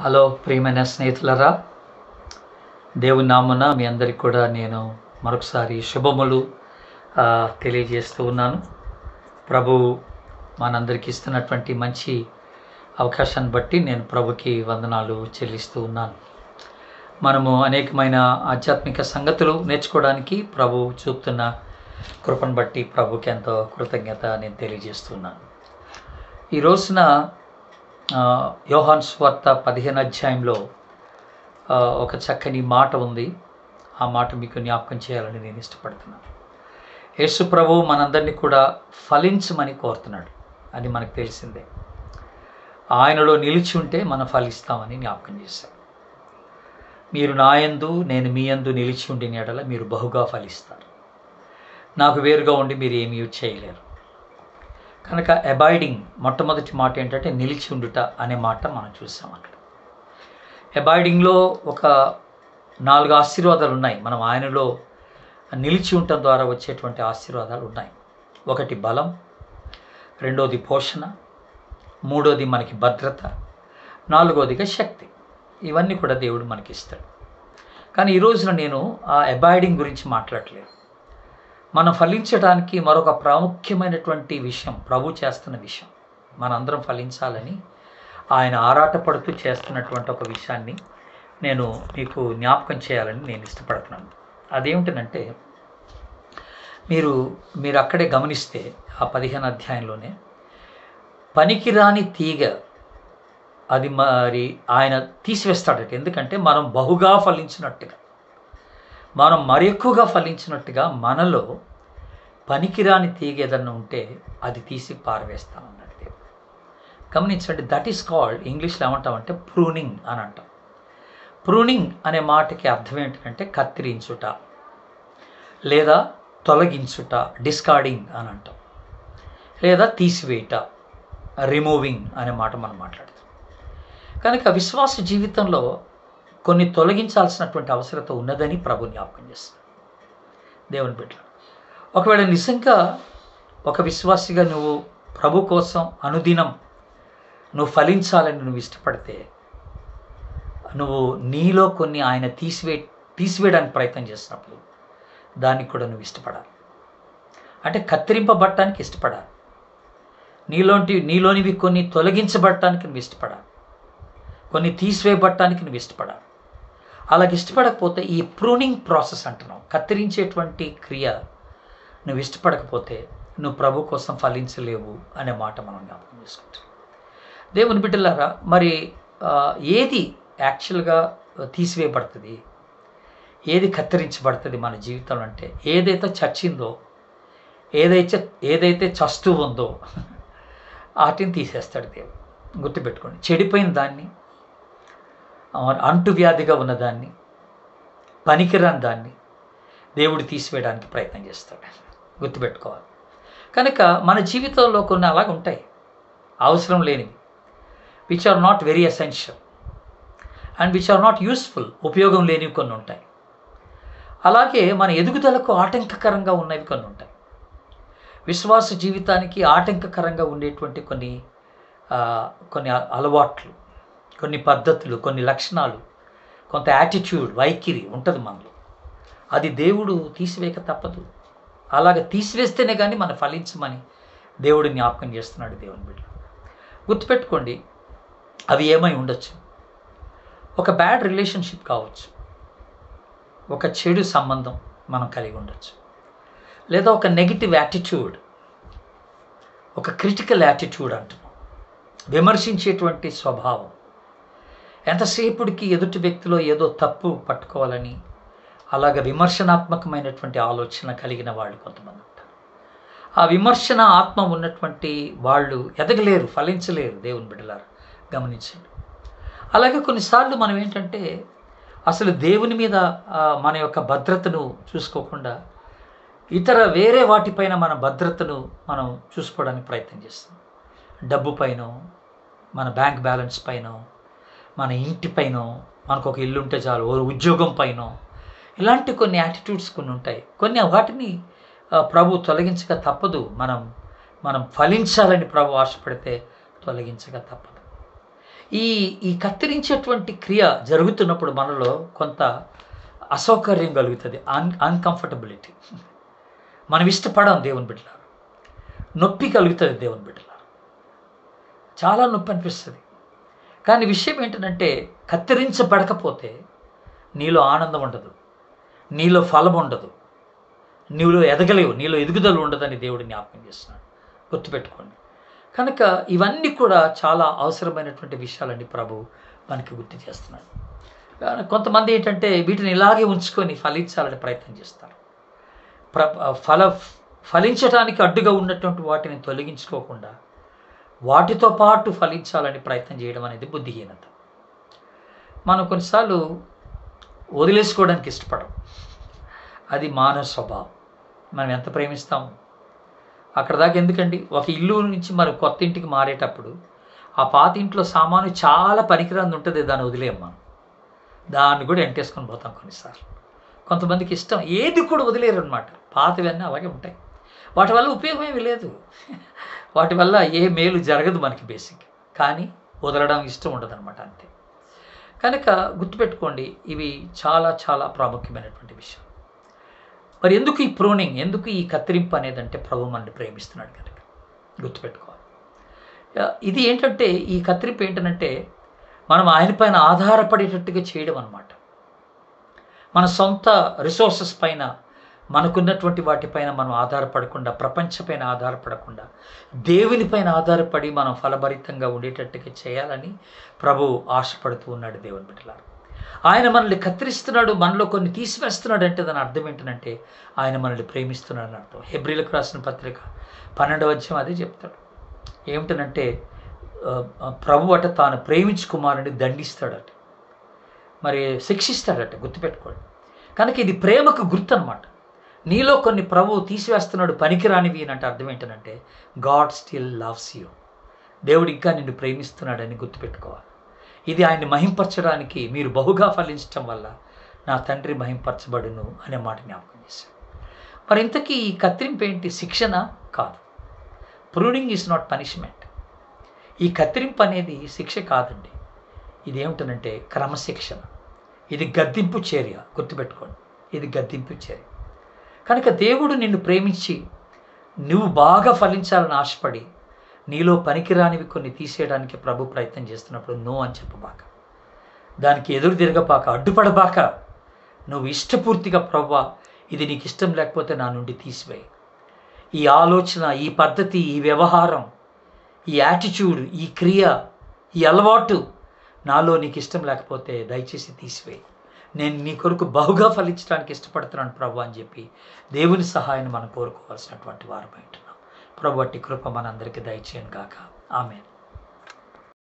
hello ప్రియమైన స్నేహితులరా దేవుని నామున మీ అందరికి కూడా నేను మరొకసారి శుభములు ఆ, తెలియజేస్తూ ఉన్నాను ప్రభు మనందరికి ఇస్తున్నటువంటి మంచి అవకాశాన్ని బట్టి నేను ప్రభుకి వందనాలు చెల్లిస్తూ ఉన్నాను మనము అనేకమైన ఆధ్యాత్మిక సంగతులు నేర్చుకోవడానికి ప్రభు చూపుతున్న కృపను బట్టి ప్రభుకి ఎంతో కృతజ్ఞత నేను తెలియజేస్తున్నాను ఈ రోజున ఆ, యోహాన్ స్వార్త పదిహేను అధ్యాయంలో ఆ, ఒక చక్కని మాట ఉంది ఆ మాట మీకు జ్ఞాపకం చేయాలని నేను ఇష్టపడుతున్నాను యేసు ప్రభు మనందరినీ కూడా ఫలించమని కోరుతున్నాడు అది మనకు తెలిసిందే ఆయనలో నిలిచి ఉంటే మనం ఫలిస్తామని జ్ఞాపకం చేశాం మీరు నాయందు నేను మీ యందు నిలిచి ఉండిన ఎడల మీరు బహుగా ఫలిస్తారు నాకు వేరుగా ఉండి మీరు ఏమీ చేయలేరు కనుక అబాయిడింగ్ మొట్టమొదటి మాట ఏంటంటే నిలిచి ఉండుట అనే మాట మనం చూసాం అక్కడ అబాయిడింగ్లో ఒక నాలుగు ఆశీర్వాదాలు ఉన్నాయి మనం ఆయనలో నిలిచి ఉండటం ద్వారా వచ్చేటువంటి ఆశీర్వాదాలు ఉన్నాయి ఒకటి బలం రెండోది పోషణ మూడోది మనకి భద్రత నాలుగోదిగా శక్తి ఇవన్నీ కూడా దేవుడు మనకి ఇస్తాడు కానీ ఈ రోజున నేను ఆ అబాయిడింగ్ గురించి మాట్లాడలేదు మనం ఫలించడానికి మరొక ప్రాముఖ్యమైనటువంటి విషయం ప్రభు చేస్తున్న విషయం మనందరం ఫలించాలని ఆయన ఆరాటపడుతూ చేస్తున్నటువంటి ఒక విషయాన్ని నేను మీకు జ్ఞాపకం చేయాలని నేను ఇష్టపడుతున్నాను అదేమిటనంటే మీరు మీరు అక్కడే గమనిస్తే ఆ పదిహేను అధ్యాయంలోనే పనికిరాని తీగ అది మరి ఆయన తీసివేస్తాడట ఎందుకంటే మనం బహుగా ఫలించినట్టుగా మనం మరి ఎక్కువగా ఫలించినట్టుగా మనలో పనికిరాని తీగ ఏదన్నా ఉంటే అది తీసి పారవేస్తామన్నాడు దేవుడు గమనించండి దట్ ఈస్ కాల్డ్ ఇంగ్లీష్లో ఏమంటామంటే ప్రూనింగ్ అని అంటాం ప్రూనింగ్ అనే మాటకి అర్థం ఏంటంటే కత్తిరించుట లేదా తొలగించుట డిస్కార్డింగ్ అని అంటాం లేదా తీసివేయట రిమూవింగ్ అనే మాట మనం మాట్లాడుతాం కనుక విశ్వాస జీవితంలో కొన్ని తొలగించాల్సినటువంటి అవసరత ఉన్నదని ప్రభు జ్ఞాపకం చేస్తాడు దేవుని బిడ్డలు ఒకవేళ నిజంగా ఒక విశ్వాసిగా నువ్వు ప్రభు కోసం అనుదినం నువ్వు ఫలించాలని నువ్వు ఇష్టపడితే నువ్వు నీలో కొన్ని ఆయన తీసివే తీసివేయడానికి ప్రయత్నం చేసినప్పుడు దానికి కూడా నువ్వు ఇష్టపడాలి అంటే కత్తిరింపబడటానికి ఇష్టపడాలి నీలోంటి నీలోనివి కొన్ని తొలగించబడటానికి నువ్వు ఇష్టపడాలి కొన్ని తీసివేయబడటానికి నువ్వు ఇష్టపడాలి అలాగ ఇష్టపడకపోతే ఈ ప్రూనింగ్ ప్రాసెస్ అంటున్నావు కత్తిరించేటువంటి క్రియ నువ్వు ఇష్టపడకపోతే నువ్వు ప్రభు కోసం ఫలించలేవు అనే మాట మనం జ్ఞాపకం చేసుకుంటాం దేవుని బిడ్డలారా మరి ఆ, ఏది యాక్చువల్గా తీసివేయబడుతుంది ఏది కత్తిరించబడుతుంది మన జీవితంలో అంటే ఏదైతే చచ్చిందో ఏదైతే ఏదైతే చస్తూ ఉందో వాటిని తీసేస్తాడు దేవుడు గుర్తుపెట్టుకోండి చెడిపోయిన దాన్ని ఆ, అంటువ్యాధిగా ఉన్నదాన్ని పనికిరాని దాన్ని దేవుడు తీసివేయడానికి ప్రయత్నం చేస్తాడు గుర్తుపెట్టుకోవాలి కనుక మన జీవితంలో కొన్ని అలాగ ఉంటాయి అవసరం లేనివి which are not very essential and which are not useful ఉపయోగం లేనివి కొన్ని ఉంటాయి అలాగే మన ఎదుగుదలకు ఆటంకకరంగా ఉన్నవి కొన్ని ఉంటాయి విశ్వాస జీవితానికి ఆటంకకరంగా ఉండేటువంటి కొన్ని ఆ, కొన్ని అ- అలవాట్లు కొన్ని పద్ధతులు కొన్ని లక్షణాలు కొంత యాటిట్యూడ్ వైఖరి ఉంటుంది మనలో అది దేవుడు తీసివేయక తప్పదు అలాగ తీసివేస్తేనే కానీ మనం ఫలించమని దేవుడు జ్ఞాపకం చేస్తున్నాడు దేవుని బిడ్డ గుర్తుపెట్టుకోండి అవి ఏమై ఉండొచ్చు ఒక బ్యాడ్ రిలేషన్షిప్ కావచ్చు ఒక చెడు సంబంధం మనం కలిగి ఉండొచ్చు లేదా ఒక నెగిటివ్ యాటిట్యూడ్ ఒక క్రిటికల్ యాటిట్యూడ్ అంటున్నాం విమర్శించేటువంటి స్వభావం ఎంతసేపుడికి ఎదుటి వ్యక్తిలో ఏదో తప్పు పట్టుకోవాలని అలాగ విమర్శనాత్మకమైనటువంటి ఆలోచన కలిగిన వాళ్ళు కొంతమంది ఉంటారు ఆ విమర్శన ఆత్మ ఉన్నటువంటి వాళ్ళు ఎదగలేరు ఫలించలేరు దేవుని బిడ్డలారు గమనించండి అలాగే కొన్నిసార్లు మనం ఏంటంటే అసలు దేవుని మీద ఆ, మన యొక్క భద్రతను చూసుకోకుండా ఇతర వేరే వాటిపైన మన భద్రతను మనం చూసుకోవడానికి ప్రయత్నం చేస్తాం డబ్బు పైన మన బ్యాంక్ బ్యాలెన్స్ పైన మన ఇంటి పైన మనకు ఒక ఇల్లు ఉంటే చాలు ఓ ఉద్యోగం పైన ఇలాంటి కొన్ని యాటిట్యూడ్స్ కొన్ని ఉంటాయి కొన్ని వాటిని ఆ, ప్రభు తొలగించక తప్పదు మనం మనం ఫలించాలని ప్రభు ఆశపడితే తొలగించక తప్పదు ఈ ఈ కత్తిరించేటువంటి క్రియ జరుగుతున్నప్పుడు మనలో కొంత అసౌకర్యం కలుగుతుంది అన్ అన్కంఫర్టబిలిటీ మనం ఇష్టపడం దేవుని బిడ్డలారు నొప్పి కలుగుతుంది దేవుని బిడ్డలారు చాలా నొప్పి అనిపిస్తుంది కానీ విషయం ఏంటంటే కత్తిరించబడకపోతే నీలో ఆనందం ఉండదు నీలో ఫలం ఉండదు నీలో ఎదగలేవు నీలో ఎదుగుదల ఉండదని దేవుడు జ్ఞాపకం చేస్తున్నాడు గుర్తుపెట్టుకోండి కనుక ఇవన్నీ కూడా చాలా అవసరమైనటువంటి విషయాలని ప్రభు మనకి గుర్తు చేస్తున్నాడు కానీ కొంతమంది ఏంటంటే వీటిని ఇలాగే ఉంచుకొని ఫలించాలని ప్రయత్నం చేస్తారు ప్ర ఫల ఫలించడానికి అడ్డుగా ఉన్నటువంటి వాటిని తొలగించుకోకుండా వాటితో పాటు ఫలించాలని ప్రయత్నం చేయడం అనేది బుద్ధిహీనత మనం కొన్నిసార్లు వదిలేసుకోవడానికి ఇష్టపడం అది మానవ స్వభావం మనం ఎంత ప్రేమిస్తాం అక్కడ దాకా ఎందుకండి ఒక ఇల్లు నుంచి మరి కొత్త ఇంటికి మారేటప్పుడు ఆ పాత ఇంట్లో సామాను చాలా పనికిరాంది ఉంటుంది దాన్ని వదిలేయం మనం దాన్ని కూడా ఎంటేసుకొని పోతాం కొన్నిసార్లు కొంతమందికి ఇష్టం ఏది కూడా వదిలేరు అనమాట పాతవన్నీ అలాగే ఉంటాయి వాటి వల్ల ఉపయోగం ఏమీ లేదు వాటి వల్ల ఏ మేలు జరగదు మనకి బేసిక్ కానీ వదలడం ఇష్టం ఉండదు అనమాట అంతే కనుక గుర్తుపెట్టుకోండి ఇవి చాలా చాలా ప్రాముఖ్యమైనటువంటి విషయం మరి ఎందుకు ఈ ప్రోనింగ్ ఎందుకు ఈ కత్తిరింపు అనేది అంటే ప్రభు మనల్ని ప్రేమిస్తున్నాడు కనుక గుర్తుపెట్టుకోవాలి యా, ఇది ఏంటంటే ఈ కత్తిరింపు ఏంటంటే మనం ఆయన పైన ఆధారపడేటట్టుగా చేయడం అనమాట మన సొంత రిసోర్సెస్ పైన మనకున్నటువంటి వాటిపైన మనం ఆధారపడకుండా ప్రపంచపైన ఆధారపడకుండా దేవుని పైన ఆధారపడి మనం ఫలభరితంగా ఉండేటట్టుగా చేయాలని ప్రభు ఆశపడుతూ ఉన్నాడు దేవుని బిడ్డలారు ఆయన మనల్ని కత్తిరిస్తున్నాడు మనలో కొన్ని తీసివేస్తున్నాడు అంటే దాని అర్థం ఏంటంటే ఆయన మనల్ని ప్రేమిస్తున్నాడు అని అర్థం హెబ్రిలకు రాసిన పత్రిక పన్నెండవ అధ్యాయం అదే చెప్తాడు ఏమిటనంటే ఆ, ఆ, ప్రభు అట తాను ప్రేమించు కుమారుని దండిస్తాడట మరి శిక్షిస్తాడట గుర్తుపెట్టుకోండి కనుక ఇది ప్రేమకు గుర్తు అనమాట నీలో కొన్ని ప్రభు తీసివేస్తున్నాడు పనికిరానివి అని అంటే అర్థం ఏంటంటే గాడ్ స్టిల్ లవ్స్ యూ దేవుడు ఇంకా నిన్ను ప్రేమిస్తున్నాడని గుర్తుపెట్టుకోవాలి ఇది ఆయన్ని మహింపరచడానికి మీరు బహుగా ఫలించటం వల్ల నా తండ్రి మహింపరచబడును అనే మాట జ్ఞాపకం చేశాడు మరి ఇంతకీ ఈ కత్తిరింపు ఏంటి శిక్షణ కాదు ప్రూనింగ్ ఈజ్ నాట్ పనిష్మెంట్ ఈ కత్తిరింపు అనేది శిక్ష కాదండి ఇది ఏమిటనంటే క్రమశిక్షణ ఇది గద్దింపు చర్య గుర్తుపెట్టుకోండి ఇది గద్దింపు చర్య కనుక దేవుడు నిన్ను ప్రేమించి నువ్వు బాగా ఫలించాలని ఆశపడి నీలో పనికిరానివి కొన్ని తీసేయడానికి ప్రభు ప్రయత్నం చేస్తున్నప్పుడు నో అని చెప్పబాక దానికి ఎదురు తిరగబాక అడ్డుపడబాక నువ్వు ఇష్టపూర్తిగా ప్రభు ఇది నీకు ఇష్టం లేకపోతే నా నుండి తీసివేయి ఈ ఆలోచన ఈ పద్ధతి ఈ వ్యవహారం ఈ యాటిట్యూడ్ ఈ క్రియ ఈ అలవాటు నాలో నీకు ఇష్టం లేకపోతే దయచేసి తీసివేయి నేను నీ కొరకు బహుగా ఫలించడానికి ఇష్టపడుతున్నాను ప్రభు అని చెప్పి దేవుని సహాయాన్ని మనం కోరుకోవాల్సినటువంటి వారు ఉంటున్నాం ప్రభు అట్టి కృప మనందరికీ దయచేయను గాక ఆమె